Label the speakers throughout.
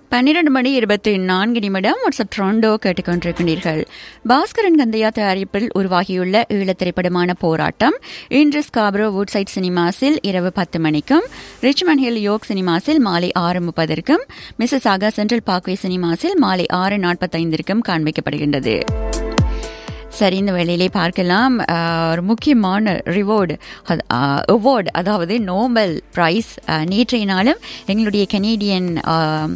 Speaker 1: பன்னிரண்டு மணி இருபத்தி நான்கு நிமிடம் வாட்ஸ்அப் ட்ரோண்டோ கேட்டுக்கொண்டிருக்கிறீர்கள் பாஸ்கரன் கந்தையா தயாரிப்பில் உருவாகியுள்ள ஈழத் திரைப்படமான போராட்டம் இன்று ஸ்காப்ரோ வுட்சைட் சினிமாஸில் இரவு பத்து மணிக்கும் ரிச்மண்ட் ஹில் யோக் சினிமாஸில் மாலை ஆறு முப்பதற்கும் மிஸ்ஸஸ் ஆகா சென்ட்ரல் பார்க்வே சினிமாஸில் மாலை ஆறு நாற்பத்தைந்திற்கும் காண்பிக்கப்படுகின்றது சரி இந்த வேளையிலே பார்க்கலாம் ஆஹ், ஒரு முக்கியமான ரிவார்டு அவார்டு அதாவது நோபல் பிரைஸ் நேற்றைய நாளும் எங்களுடைய கனேடியன் ஆஹ்,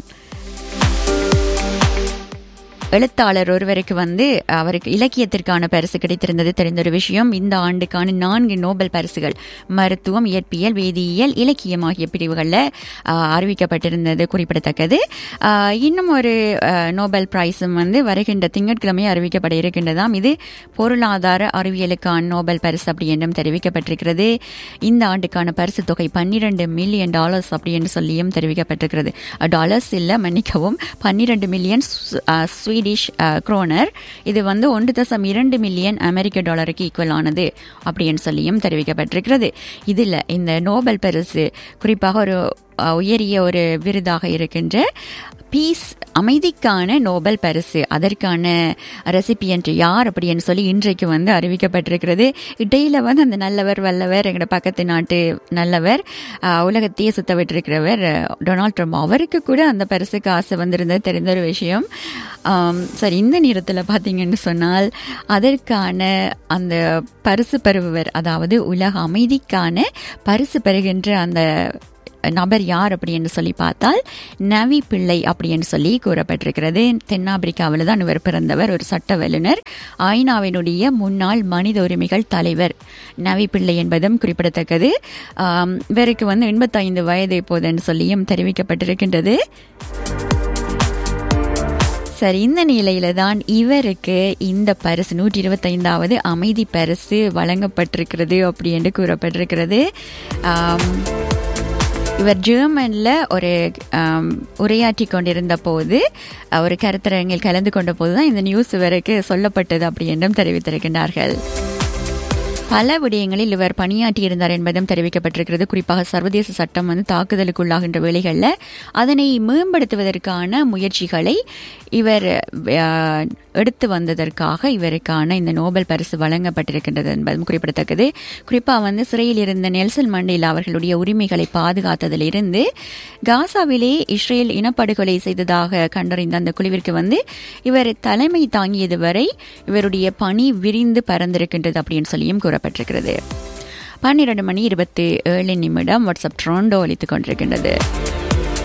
Speaker 1: எழுத்தாளர் ஒருவருக்கு வந்து அவருக்கு இலக்கியத்திற்கான பரிசு கிடைத்திருந்தது தெரிந்த ஒரு விஷயம் இந்த ஆண்டுக்கான நான்கு நோபல் பரிசுகள் மருத்துவம் இயற்பியல் வேதியியல் இலக்கியம் ஆகிய பிரிவுகளில் அறிவிக்கப்பட்டிருந்தது குறிப்பிடத்தக்கது ஆஹ், இன்னும் ஒரு ஆஹ், நோபல் பிரைஸும் வந்து வருகின்ற திங்கட்கிழமை அறிவிக்கப்பட இருக்கின்றதாம் இது பொருளாதார அறிவியலுக்கான நோபல் பரிசு அப்படி என்றும் தெரிவிக்கப்பட்டிருக்கிறது இந்த ஆண்டுக்கான பரிசு தொகை பன்னிரண்டு மில்லியன் டாலர்ஸ் அப்படி என்று சொல்லியும் தெரிவிக்கப்பட்டிருக்கிறது டாலர்ஸ் இல்லை மன்னிக்கவும் பன்னிரண்டு மில்லியன் ஸ்வீடிஷ் குரோனர் இது வந்து ஒன்று தசம் இரண்டு மில்லியன் அமெரிக்க டாலருக்கு ஈக்குவல் ஆனது அப்படின்னு சொல்லியும் தெரிவிக்கப்பட்டிருக்கிறது இதில் இந்த நோபல் பரிசு குறிப்பாக ஒரு அஹ், உயரிய ஒரு விருதாக இருக்கின்ற பீஸ் அமைதிக்கான நோபல் பரிசு அதற்கான ரெசிபியன்ட் யார் அப்படின்னு சொல்லி இன்றைக்கு வந்து அறிவிக்கப்பட்டிருக்கிறது இடையில வந்து அந்த நல்லவர் வல்லவர் எங்களோட பக்கத்து நாட்டு நல்லவர் அஹ், உலகத்தையே சுத்த விட்டிருக்கிறவர் அஹ், டொனால்ட் ட்ரம்ப் அவருக்கு கூட அந்த பரிசுக்கு ஆசை வந்திருந்தது தெரிந்த ஒரு விஷயம் ஆம், சரி இந்த நேரத்தில் பார்த்தீங்கன்னு சொன்னால் அதற்கான அந்த பரிசு பெறுபவர் அதாவது உலக அமைதிக்கான பரிசு பெறுகின்ற அந்த நபர் யார் அப்படின்னு சொல்லி பார்த்தால் நவி பிள்ளை அப்படின்னு சொல்லி கூறப்பட்டிருக்கிறது தென்னாப்பிரிக்காவில் தான் இவர் பிறந்தவர் ஒரு சட்ட வல்லுனர் ஐநாவினுடைய முன்னாள் மனித உரிமைகள் தலைவர் நவி பிள்ளை என்பதும் குறிப்பிடத்தக்கது ஆம், இவருக்கு வந்து எண்பத்தைந்து வயது இப்போதுன்னு சொல்லியும் தெரிவிக்கப்பட்டிருக்கின்றது சரி இந்த நிலையில தான் இவருக்கு இந்த பரிசு நூற்றி இருபத்தைந்தாவது அமைதி பரிசு வழங்கப்பட்டிருக்கிறது அப்படி என்று கூறப்பட்டிருக்கிறது ஆம், இவர் ஜெர்மன்ல ஒரு ஆம், உரையாற்றி கொண்டிருந்த போது ஒரு கருத்தரங்கில் கலந்து கொண்ட போது தான் இந்த நியூஸ் இவருக்கு சொல்லப்பட்டது அப்படி என்றும் தெரிவித்திருக்கின்றார்கள் பல விடயங்களில் இவர் பணியாற்றியிருந்தார் என்பதும் தெரிவிக்கப்பட்டிருக்கிறது குறிப்பாக சர்வதேச சட்டம் வந்து தாக்குதலுக்குள்ளாகின்ற வேளைகளில் அதனை மேம்படுத்துவதற்கான முயற்சிகளை இவர் அஹ், எடுத்து வந்ததற்காக இவருக்கான இந்த நோபல் பரிசு வழங்கப்பட்டிருக்கின்றது என்பதும் குறிப்பிடத்தக்கது குறிப்பாக வந்து சிறையில் இருந்த நெல்சன் மண்டேலா அவர்களுடைய உரிமைகளை பாதுகாத்ததிலிருந்து காசாவிலே இஸ்ரேல் இனப்படுகொலை செய்ததாக கண்டறிந்த அந்த குழுவிற்கு வந்து இவர் தலைமை தாங்கியது வரை இவருடைய பணி விரிந்து பறந்திருக்கின்றது அப்படின்னு சொல்லியும் கூறப்பட்டிருக்கிறது பன்னிரண்டு மணி இருபத்தி ஏழு நிமிடம் வாட்ஸ்அப் ட்ரோண்டோ ஒலித்துக் கொண்டிருக்கின்றது